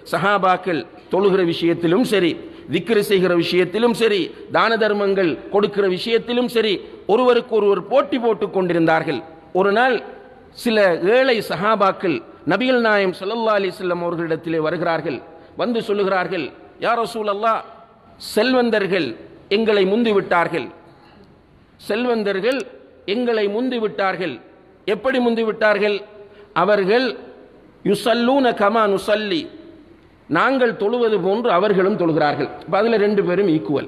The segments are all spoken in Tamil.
சஹாபாக்கள் தொழுகிற விஷயத்திலும் சரி திக்ரு செய்கிற விஷயத்திலும் சரி தான தர்மங்கள் கொடுக்கிற விஷயத்திலும் சரி ஒருவருக்கு ஒருவர் போட்டி போட்டுக் கொண்டிருந்தார்கள் ஒரு நாள் சில ஏழை சஹாபாக்கள் நபிகள் நாயம் ஸல்லல்லாஹு அலைஹி வஸல்லம் அவர்களிடத்திலே வருகிறார்கள் வந்து சொல்லுகிறார்கள் யார் ரசூலல்லாஹ் செல்வந்தர்கள் எங்களை முந்தி விட்டார்கள் செல்வந்தர்கள் எங்களை முந்தி விட்டார்கள் எப்படி முந்தி விட்டார்கள் அவர்கள் யுசல்லூன கமா நுசல்லி நாங்கள் தொழுவது போன்று அவர்களும் தொழுகிறார்கள் அப்ப அதுல ரெண்டு பேரும் ஈக்குவல்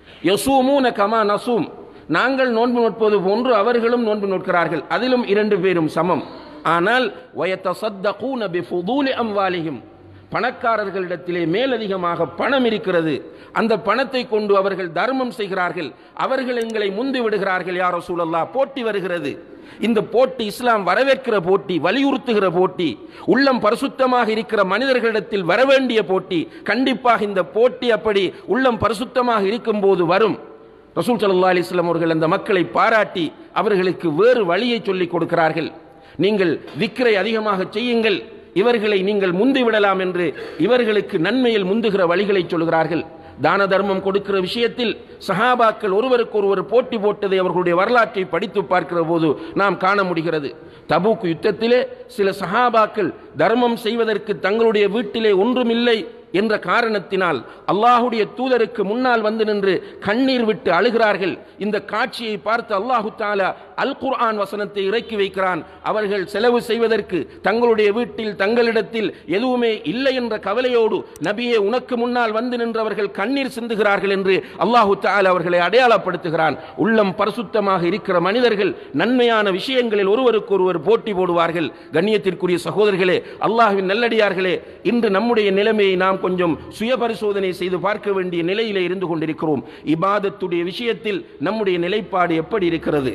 யசூமூன கமா நசூம் நாங்கள் நோன்பு நோட்பது போன்று அவர்களும் நோன்பு நோட்கிறார்கள் அதிலும் இரண்டு பேரும் சமம் ஆனால் வயத்தசத்தகூன பிஃபுதூலி அம்வாலிஹிம் பணக்காரர்களிடத்திலே மேலதிகமாக பணம் இருக்கிறது அந்த பணத்தை கொண்டு அவர்கள் தர்மம் செய்கிறார்கள் அவர்கள் எங்களை முந்தி விடுகிறார்கள் யாரோ சூழல்லா போட்டி வருகிறது இந்த போட்டி இஸ்லாம் வரவேற்கிற போட்டி வலியுறுத்துகிற போட்டி உள்ளம் பரிசுத்தமாக இருக்கிற மனிதர்களிடத்தில் வரவேண்டிய போட்டி கண்டிப்பாக இந்த போட்டி அப்படி உள்ளம் பரிசுத்தமாக இருக்கும்போது வரும் ரசூல் சல்லா அலிஸ்லாம் அவர்கள் அந்த மக்களை பாராட்டி அவர்களுக்கு வேறு வழியை சொல்லிக் கொடுக்கிறார்கள் நீங்கள் விக்ரை அதிகமாக செய்யுங்கள் இவர்களை நீங்கள் முந்தி விடலாம் என்று இவர்களுக்கு நன்மையில் முந்துகிற வழிகளை சொல்கிறார்கள் தான தர்மம் கொடுக்கிற விஷயத்தில் சஹாபாக்கள் ஒருவருக்கு ஒருவர் போட்டி போட்டதை அவர்களுடைய வரலாற்றை படித்து பார்க்கிற போது நாம் காண முடிகிறது தபூக் யுத்தத்திலே சில சஹாபாக்கள் தர்மம் செய்வதற்கு தங்களுடைய வீட்டிலே ஒன்றுமில்லை என்ற காரணத்தினால் அல்லாஹுடைய தூதருக்கு முன்னால் வந்து நின்று கண்ணீர் விட்டு அழுகிறார்கள் இந்த காட்சியை பார்த்து அல்லாஹு தாலா அல் குர்ஆன் வசனத்தை இறக்கி வைக்கிறான் அவர்கள் செலவு செய்வதற்கு தங்களுடைய வீட்டில் தங்களிடத்தில் எதுவுமே இல்லை என்ற கவலையோடு நபியே உனக்கு முன்னால் வந்து நின்றவர்கள் கண்ணீர் சிந்துகிறார்கள் என்று அல்லாஹு தாலா அவர்களை அடையாளப்படுத்துகிறான் உள்ளம் பரிசுத்தமாக இருக்கிற மனிதர்கள் நன்மையான விஷயங்களில் ஒருவருக்கு ஒருவர் போட்டி போடுவார்கள் கண்ணியத்திற்குரிய சகோதரர்களே அல்லாஹ்வின் நல்லடியார்களே இன்று நம்முடைய நிலைமையை நாம் கொஞ்சம் சுய பரிசோதனை செய்து பார்க்க வேண்டிய நிலையிலே இருந்து கொண்டிருக்கிறோம் இபாதத்துடைய விஷயத்தில் நம்முடைய நிலைப்பாடு எப்படி இருக்கிறது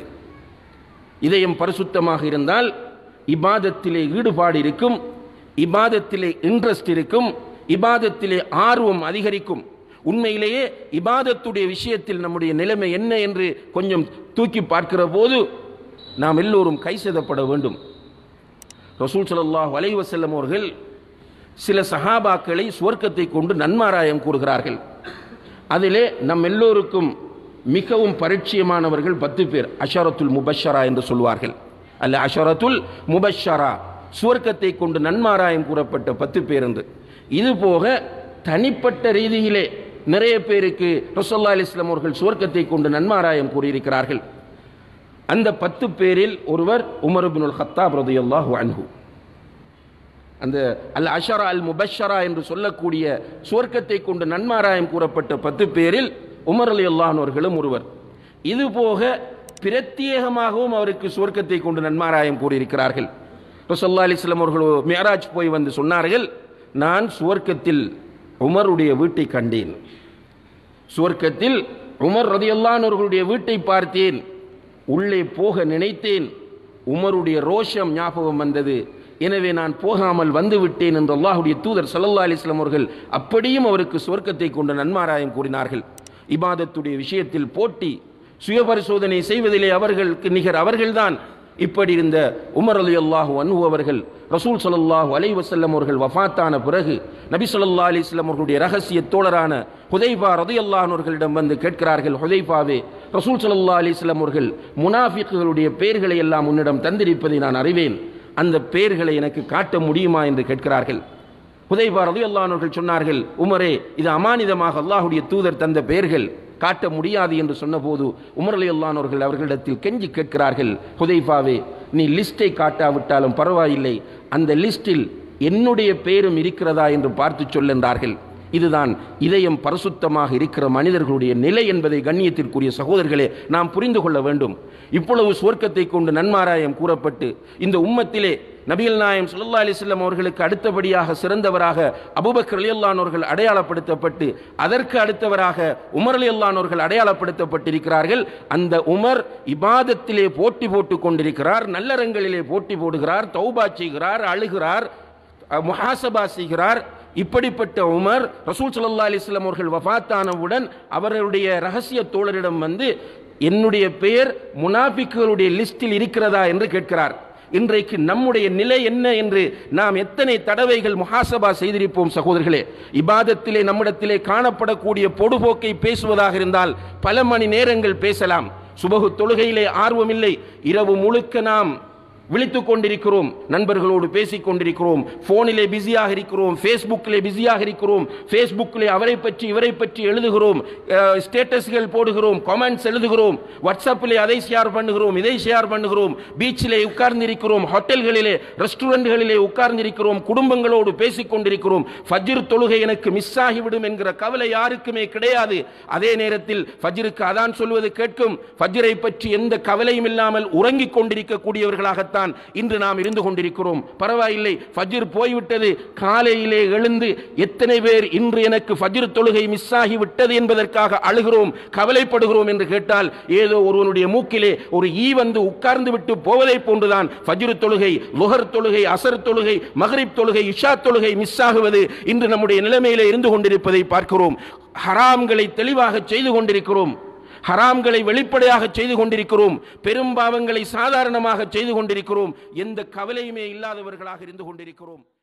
இதயம் பரிசுத்தமாக இருந்தால் இபாதத்திலே ஈடுபாடு இருக்கும் இபாதத்திலே இன்ட்ரெஸ்ட் இருக்கும் இபாதத்திலே ஆர்வம் அதிகரிக்கும் உண்மையிலேயே இபாதத்துடைய விஷயத்தில் நம்முடைய நிலைமை என்ன என்று கொஞ்சம் தூக்கி பார்க்கிற போது நாம் எல்லோரும் கை செய்தப்பட வேண்டும் ரசூல் ஸல்லல்லாஹு அலைஹி வஸல்லம் அவர்கள் சில சஹாபாக்களை சுவர்க்கத்தை கொண்டு நன்மாராயம் கூறுகிறார்கள் அதிலே நம் எல்லோருக்கும் மிகவும் பரிச்சயமானவர்கள் பத்து பேர் அஷரத்துல் முபஷரா என்று சொல்வார்கள் அல்ல அஷரத்துல் முபஷரா சுவர்க்கத்தை கொண்டு நன்மாராயம் கூறப்பட்ட பத்து பேர் என்று இது போக தனிப்பட்ட ரீதியிலே நிறைய பேருக்கு ரசோல்லா அலிஸ்லாம் அவர்கள் சுவர்க்கத்தை கொண்டு நன்மாராயம் கூறியிருக்கிறார்கள் அந்த பத்து பேரில் ஒருவர் உமர் பினுல் ஹத்தாப் ரதியல்லாஹு அன்ஹு அந்த அல் அஷரா அல் முபஷரா என்று சொல்லக்கூடிய சுவர்க்கத்தை கொண்டு நன்மாராயம் கூறப்பட்ட பத்து பேரில் உமர் அலி அல்லாஹர்களும் ஒருவர் இது போக பிரத்யேகமாகவும் அவருக்கு சுவர்க்கத்தை கொண்டு நன்மாராயம் கூறியிருக்கிறார்கள் ரசல்லா அலிஸ்லாம் அவர்கள் மேராஜ் போய் வந்து சொன்னார்கள் நான் சுவர்க்கத்தில் உமருடைய வீட்டை கண்டேன் சுவர்க்கத்தில் உமர் ரதியல்லான் அவர்களுடைய வீட்டை பார்த்தேன் உள்ளே போக நினைத்தேன் உமருடைய ரோஷம் ஞாபகம் வந்தது எனவே நான் போகாமல் வந்து விட்டேன் என்று அல்லாஹுடைய தூதர் சல்லல்லா அலிஸ்லாம் அவர்கள் அப்படியும் அவருக்கு சுவர்க்கத்தை கொண்டு நன்மாராயம் கூறினார்கள் இபாதத்துடைய விஷயத்தில் போட்டி சுயபரிசோதனை செய்வதிலே அவர்களுக்கு நிகர் அவர்கள்தான் இப்படி இருந்த உமர் அலி அல்லாஹு அன்ஹு அவர்கள் ரசூல் ஸல்லல்லாஹு அலைஹி வஸல்லம் அவர்கள் வஃபாத்தான பிறகு நபி ஸல்லல்லாஹு அலைஹி வஸல்லம் அவர்களுடைய ரகசிய தோழரான ஹுதைபா ரலியல்லாஹு அவர்களிடம் வந்து கேட்கிறார்கள் ஹுதைபாவே ரசூல் ஸல்லல்லாஹு அலைஹி வஸல்லம் அவர்கள் முனாஃபிக்குகளுடைய பெயர்களை எல்லாம் உன்னிடம் தந்திருப்பதை நான் அறிவேன் அந்த பெயர்களை எனக்கு காட்ட முடியுமா என்று கேட்கிறார்கள் ஹுதைபா ரலியல்லாஹு அவர்கள் சொன்னார்கள் உமரே இது அமானிதமாக அல்லாஹ்வுடைய தூதர் தந்த பெயர்கள் காட்ட முடியாது என்று சொன்னபோது உமர் அலி அவர்கள் அவர்களிடத்தில் கெஞ்சி கேட்கிறார்கள் ஹுதைஃபாவே நீ லிஸ்டை காட்டாவிட்டாலும் பரவாயில்லை அந்த லிஸ்டில் என்னுடைய பேரும் இருக்கிறதா என்று பார்த்து சொல்லென்றார்கள் இதுதான் இதயம் பரிசுத்தமாக இருக்கிற மனிதர்களுடைய நிலை என்பதை கண்ணியத்திற்குரிய சகோதரர்களே நாம் புரிந்து கொள்ள வேண்டும் இப்பொழுது சுவர்க்கத்தை கொண்டு நன்மாராயம் கூறப்பட்டு இந்த உம்மத்திலே நபிகள் நாயம் சுல்லா அலிஸ்லாம் அவர்களுக்கு அடுத்தபடியாக சிறந்தவராக அபுபக்கர் அலியல்லானவர்கள் அடையாளப்படுத்தப்பட்டு அதற்கு அடுத்தவராக உமர் அலியல்லானவர்கள் அடையாளப்படுத்தப்பட்டிருக்கிறார்கள் அந்த உமர் இபாதத்திலே போட்டி போட்டுக் கொண்டிருக்கிறார் நல்லறங்களிலே போட்டி போடுகிறார் தௌபா செய்கிறார் அழுகிறார் முஹாசபா செய்கிறார் இப்படிப்பட்ட உமர் ரசூல் சல்லா அலிஸ்லாம் அவர்கள் வஃத்தானவுடன் அவருடைய ரகசிய தோழரிடம் வந்து என்னுடைய பெயர் முனாஃபிக்குகளுடைய லிஸ்டில் இருக்கிறதா என்று கேட்கிறார் இன்றைக்கு நம்முடைய நிலை என்ன என்று நாம் எத்தனை தடவைகள் முஹாசபா செய்திருப்போம் சகோதரர்களே இபாதத்திலே நம்மிடத்திலே காணப்படக்கூடிய பொடுபோக்கை பேசுவதாக இருந்தால் பல மணி நேரங்கள் பேசலாம் சுபகு தொழுகையிலே ஆர்வமில்லை இரவு முழுக்க நாம் விழித்துக் கொண்டிருக்கிறோம் நண்பர்களோடு பேசிக் கொண்டிருக்கிறோம் போனிலே பிஸியாக இருக்கிறோம் ஃபேஸ்புக்கிலே பிஸியாக இருக்கிறோம் ஃபேஸ்புக்கிலே அவரை பற்றி இவரை பற்றி எழுதுகிறோம் அஹ், ஸ்டேட்டஸ்கள் போடுகிறோம் கமெண்ட்ஸ் எழுதுகிறோம் வாட்ஸ்அப்பிலே அதை ஷேர் பண்ணுகிறோம் இதை ஷேர் பண்ணுகிறோம் பீச்சிலே உட்கார்ந்திருக்கிறோம் ஹோட்டல்களிலே ரெஸ்டாரண்ட்களிலே உட்கார்ந்திருக்கிறோம் குடும்பங்களோடு பேசிக் கொண்டிருக்கிறோம் ஃபஜ்ர் தொழுகை எனக்கு மிஸ் ஆகிவிடும் என்கிற கவலை யாருக்குமே கிடையாது அதே நேரத்தில் ஃபஜ்ருக்கு அதான் சொல்வது கேட்கும் ஃபஜ்ரை பற்றி எந்த கவலையும் இல்லாமல் உறங்கிக் கொண்டிருக்கக்கூடியவர்களாகத்தான் இன்று நாம் இருந்து கொண்டிருக்கிறோம் பரவாயில்லை ஃபஜ்ர் போய்விட்டது காலையிலே எழுந்து எத்தனை பேர் இன்று எனக்கு ஃபஜ்ர் தொழுகை மிஸ் ஆகி விட்டது என்பதற்காக அழுகிறோம் கவலைப்படுகிறோம் என்று கேட்டால் ஏதோ ஒருவனுடைய மூக்கிலே ஒரு ஈ வந்து உட்கார்ந்து விட்டு போவதை போன்றுதான் ஃபஜ்ர் தொழுகை லுஹர் தொழுகை அசர் தொழுகை மகரிப் தொழுகை இஷா தொழுகை மிஸ் ஆகுவது இன்று நம்முடைய நிலைமையிலே இருந்து கொண்டிருப்பதை பார்க்கிறோம் ஹராம்களை தெளிவாக செய்து கொண்டிருக்கிறோம் ஹராம்களை வெளிப்படையாக செய்து கொண்டிருக்கிறோம் பெரும் பாவங்களை சாதாரணமாக செய்து கொண்டிருக்கிறோம் எந்த கவலையுமே இல்லாதவர்களாக இருந்து கொண்டிருக்கிறோம்